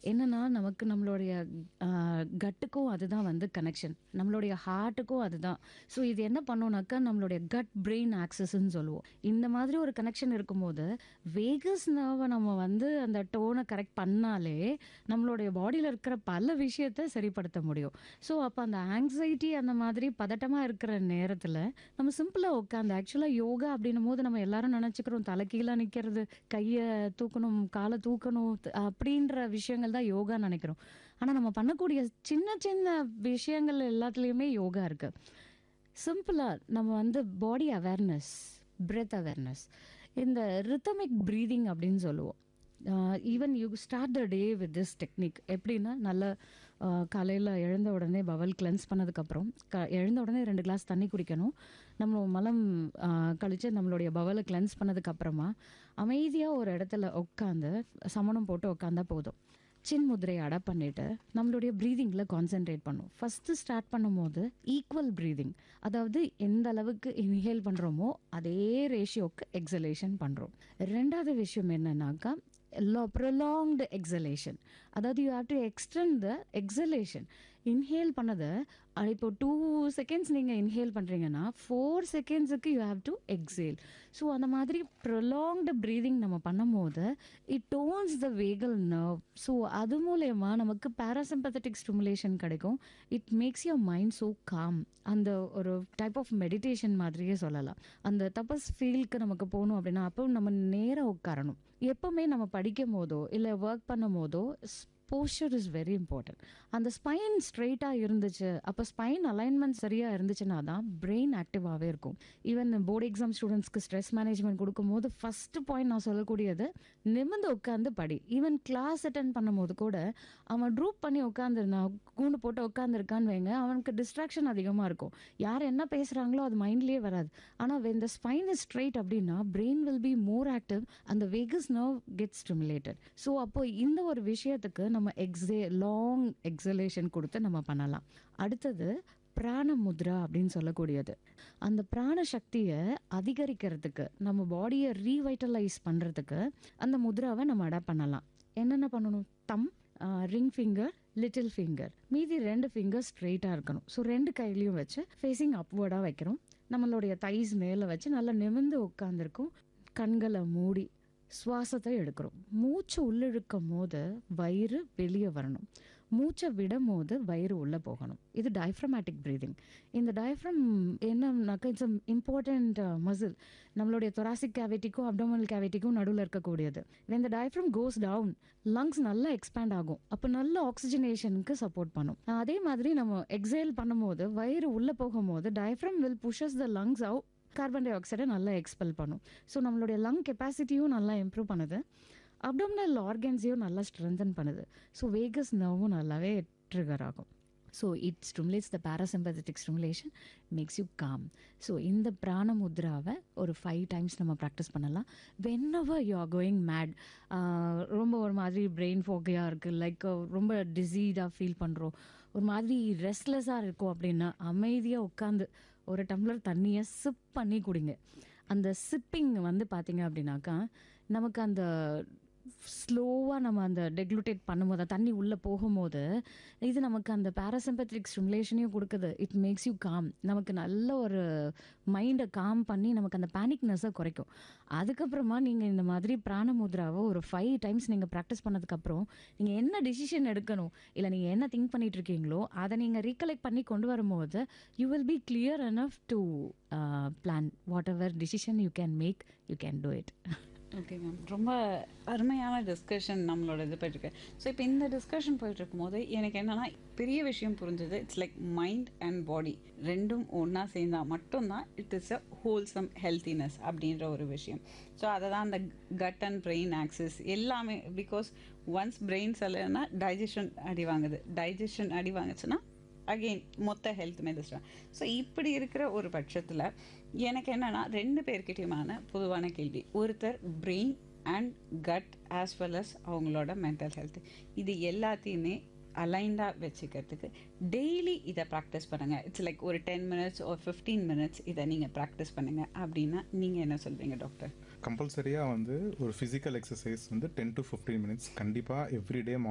என்னன்னா நமக்கு நம்மளுடைய கட்டுக்கும் அதுதான் வந்து கனெக்ஷன் நம்மளுடைய ஹார்ட்டுக்கும் அதுதான் ஸோ இது என்ன பண்ணோம்னாக்கா நம்மளுடைய கட் பிரெயின் ஆக்சஸ்ன்னு சொல்லுவோம் இந்த மாதிரி ஒரு கனெக்ஷன் இருக்கும்போது வேகஸ் நர்வை நம்ம வந்து அந்த டோனை கரெக்ட் பண்ணாலே நம்மளுடைய பாடியில் இருக்கிற பல விஷயத்த சரிப்படுத்த முடியும் ஸோ அப்போ அந்த ஆங்ஸைட்டி அந்த மாதிரி பதட்டமாக இருக்கிற நேரத்தில் நம்ம சிம்பிளாக உட்காந்து ஆக்சுவலாக யோகா அப்படின்னும் போது நம்ம எல்லாரும் நினச்சிக்கிறோம் தலை கீழே நிற்கிறது கையை தூக்கணும் காலை தூக்கணும் த- அப்படின்ற விஷயங்கள் தான் யோகா நினைக்கிறோம் ஆனால் நம்ம பண்ணக்கூடிய சின்ன சின்ன விஷயங்கள் எல்லாத்துலேயுமே யோகா இருக்குது சிம்பிளாக நம்ம வந்து பாடி அவேர்னஸ் பிரெத் அவேர்னஸ் இந்த ரித்தமிக் ப்ரீதிங் அப்படின்னு சொல்லுவோம் even you start the day with this technique எப்படின்னா நல்ல காலையில் எழுந்த உடனே பவல் கிளென்ஸ் பண்ணதுக்கப்புறம் க எழுந்த உடனே ரெண்டு கிளாஸ் தண்ணி குடிக்கணும் நம்ம மலம் ஆஹ், கழிச்சு நம்மளுடைய பவலை கிளென்ஸ் பண்ணதுக்கப்புறமா அமைதியாக ஒரு இடத்துல உட்காந்து சமணம் போட்டு உட்காந்தா போதும் சின் முதிரையை அட பண்ணிட்டு நம்மளுடைய ப்ரீதிங்கில் கான்சென்ட்ரேட் பண்ணும் ஃபஸ்ட்டு ஸ்டார்ட் பண்ணும்போது ஈக்குவல் ப்ரீதிங் அதாவது எந்த அளவுக்கு இன்ஹேல் பண்ணுறோமோ அதே ரேஷியோக்கு எக்ஸலேஷன் பண்ணுறோம் ரெண்டாவது விஷயம் என்னன்னாக்கா ப்ரொலாங்டு எக்ஸலேஷன் அதாவது you have to extend the exhalation inhale பண்ணதை அஹ் இப்போ டூ செகண்ட்ஸ் நீங்கள் இன்ஹேல் பண்ணுறீங்கன்னா ஃபோர் செகண்ட்ஸுக்கு you have to exhale so அந்த மாதிரி ப்ரொலாங்டு ப்ரீதிங் நம்ம பண்ணும்போது it tones the vagal nerve so அது மூலயமா நமக்கு பேராசிம்பத்தட்டிக் ஸ்டிமுலேஷன் கிடைக்கும் it makes your mind so calm அந்த ஒரு டைப் ஆஃப் மெடிடேஷன் மாதிரியே சொல்லலாம் அந்த தபஸ் ஃபீல்க்கு நமக்கு போகணும் அப்படின்னா அப்போ நம்ம நேராக உட்காரணும் எப்பவுமே நம்ம படிக்கும் போதோ இல்லை ஒர்க் பண்ணும் போதோ போஸ்டர் இஸ் வெரி இம்பார்ட்டன்ட் அந்த ஸ்பைன் ஸ்ட்ரெயிட்டாக இருந்துச்சு அப்போ ஸ்பைன் அலைன்மெண்ட் சரியாக இருந்துச்சுன்னா தான் பிரெயின் ஆக்டிவாகவே இருக்கும் ஈவன் போர்டு எக்ஸாம் ஸ்டூடெண்ட்ஸ்க்கு ஸ்ட்ரெஸ் மேனேஜ்மெண்ட் கொடுக்கும்போது ஃபஸ்ட்டு பாயிண்ட் நான் சொல்லக்கூடியது நிமிர்ந்து உட்காந்து படி ஈவன் கிளாஸ் அட்டன் பண்ணும்போது கூட அவன் ட்ரூப் பண்ணி உட்காந்துருந்தான் கூண்டு போட்டு உட்காந்துருக்கான்னு வைங்க அவனுக்கு டிஸ்ட்ராக்ஷன் அதிகமாக இருக்கும் யார் என்ன பேசுகிறாங்களோ அது மைண்ட்லேயே வராது ஆனால் when the spine is straight அப்படின்னா brain will be more active அந்த vagus nerve get stimulated so அப்போ இந்த ஒரு விஷயத்துக்கு நம்ம எக்ஸே லாங் எக்ஸலேஷன் கொடுத்து நம்ம பண்ணலாம் அடுத்தது பிராண முத்ரா அப்படின்னு சொல்லக்கூடியது அந்த பிராண சக்தியை அதிகரிக்கிறதுக்கு நம்ம பாடியை ரீவைட்டலைஸ் பண்ணுறதுக்கு அந்த முத்ராவை நம்ம அடாப்ட் பண்ணலாம் என்னென்ன பண்ணணும் thumb ring finger little finger மீதி ரெண்டு ஃபிங்கர் ஸ்ட்ரெயிட்டாக இருக்கணும் ஸோ ரெண்டு கையிலையும் வச்சு ஃபேஸிங் அப்வர்டாக வைக்கிறோம் நம்மளுடைய தைஸ் மேலே வச்சு நல்லா நிமிர்ந்து உட்காந்துருக்கும் கண்களை மூடி சுவாசத்தை எடுக்கிறோம் மூச்சு உள்ளிழுக்கும் போது வயிறு வெளியே வரணும் மூச்சை விடும் போது வயிறு உள்ளே போகணும் இது டயஃப்ரமேட்டிக் ப்ரீதிங் இந்த டயஃப்ரம் என்னன்னாக்கா இட்ஸ் இம்பார்ட்டண்ட் மசில் நம்மளுடைய தொராசிக் கேவிட்டிக்கும் அப்டோமல் கேவிட்டிக்கும் நடுவில் இருக்கக்கூடியது இந்த டயஃப்ரம் கோஸ் டவுன் லங்ஸ் நல்லா எக்ஸ்பேண்ட் ஆகும் அப்போ நல்ல ஆக்சிஜனேஷனுக்கு சப்போர்ட் பண்ணும் அதே மாதிரி நம்ம எக்ஸேல் பண்ணும்போது வயிறு உள்ளே போகும்போது diaphragm will pushes the lungs out carbon டை ஆக்சைடை நல்லா எக்ஸ்பெல் பண்ணும் ஸோ நம்மளுடைய லங் கெப்பாசிட்டியும் நல்லா இம்ப்ரூவ் பண்ணுது அப்டோமினல் ஆர்கன்ஸையும் நல்லா ஸ்ட்ரென்தன் பண்ணுது ஸோ வேகஸ் நர்வும் நல்லாவே ட்ரிகர் ஆகும் so it stimulates the parasympathetic stimulation makes you calm so இந்த பிராண முத்ராவை ஒரு ஃபைவ் டைம்ஸ் நம்ம ப்ராக்டிஸ் பண்ணலாம் whenever you are going mad ரொம்ப ஒரு மாதிரி பிரெயின் ஃபோக்கையாக இருக்குது லைக் ரொம்ப டிசீடாக ஃபீல் பண்ணுறோம் ஒரு மாதிரி ரெஸ்ட்லெஸ்ஸாக இருக்கும் அப்படின்னா அமைதியாக உட்காந்து ஒரு டம்ளர் தண்ணியை சிப் பண்ணி குடிங்க அந்த சிப்பிங் வந்து பார்த்தீங்க அப்படின்னாக்கா நமக்கு அந்த ஸ்லோவாக நம்ம அந்த டெக்லுட்டேட் பண்ணும்போது தண்ணி உள்ளே போகும்போது இது நமக்கு அந்த பேராசிம்பத்திக் ஸ்டிமுலேஷனையும் கொடுக்குது இட் மேக்ஸ் யூ காம் நமக்கு நல்ல ஒரு மைண்டை காம் பண்ணி நமக்கு அந்த பேனிக்னஸை குறைக்கும் அதுக்கப்புறமா நீங்கள் இந்த மாதிரி பிராண முத்ராவை ஒரு ஃபைவ் டைம்ஸ் நீங்கள் ப்ராக்டிஸ் பண்ணதுக்கப்புறம் நீங்கள் என்ன டிசிஷன் எடுக்கணும் இல்லை நீங்கள் என்ன திங்க் பண்ணிட்டு இருக்கீங்களோ அதை நீங்கள் ரீகலெக்ட் பண்ணி கொண்டு வரும்போது you will be clear enough to plan whatever decision you can make you can do it okay ma'am ரொம்ப அருமையான டிஸ்கஷன் நம்மளோட இது போயிட்டுருக்கு ஸோ இப்போ இந்த டிஸ்கஷன் போயிட்டு இருக்கும்போது எனக்கு என்னன்னா பெரிய விஷயம் புரிஞ்சது it's like mind and body ரெண்டும் ஒன்றா சேர்ந்தால் மட்டும்தான் it is a wholesome healthiness அப்படின்ற ஒரு விஷயம் ஸோ அதை தான் அந்த கட் அண்ட் பிரெயின் ஆக்சஸ் எல்லாமே பிகாஸ் ஒன்ஸ் பிரெயின் சொல்லலைன்னா டைஜஷன் அடி வாங்குது டைஜஷன் அடி வாங்குச்சுன்னா அகெயின் மொத்த ஹெல்த் மெதிஸ்டான் ஸோ இப்படி இருக்கிற ஒரு பட்சத்தில் எனக்கு என்னன்னா ரெண்டு பேர்கிட்டயுமான பொதுவான கேள்வி ஒருத்தர் brain and gut as well as அவங்களோட மென்டல் ஹெல்த் இது எல்லாத்தையுமே அலைண்டாக வச்சுக்கிறதுக்கு டெய்லி இதை ப்ராக்டிஸ் பண்ணுங்கள் இட்ஸ் லைக் ஒரு டென் மினிட்ஸ் ஒரு ஃபிஃப்டீன் மினிட்ஸ் இதை நீங்கள் ப்ராக்டிஸ் பண்ணுங்கள் அப்படின்னா நீங்கள் என்ன சொல்வீங்க டாக்டர் கம்பல்சரியாக வந்து ஒரு ஃபிசிக்கல் எக்ஸசைஸ் வந்து டென் டு ஃபிஃப்டீன் மினிட்ஸ் கண்டிப்பாக எவ்ரிடே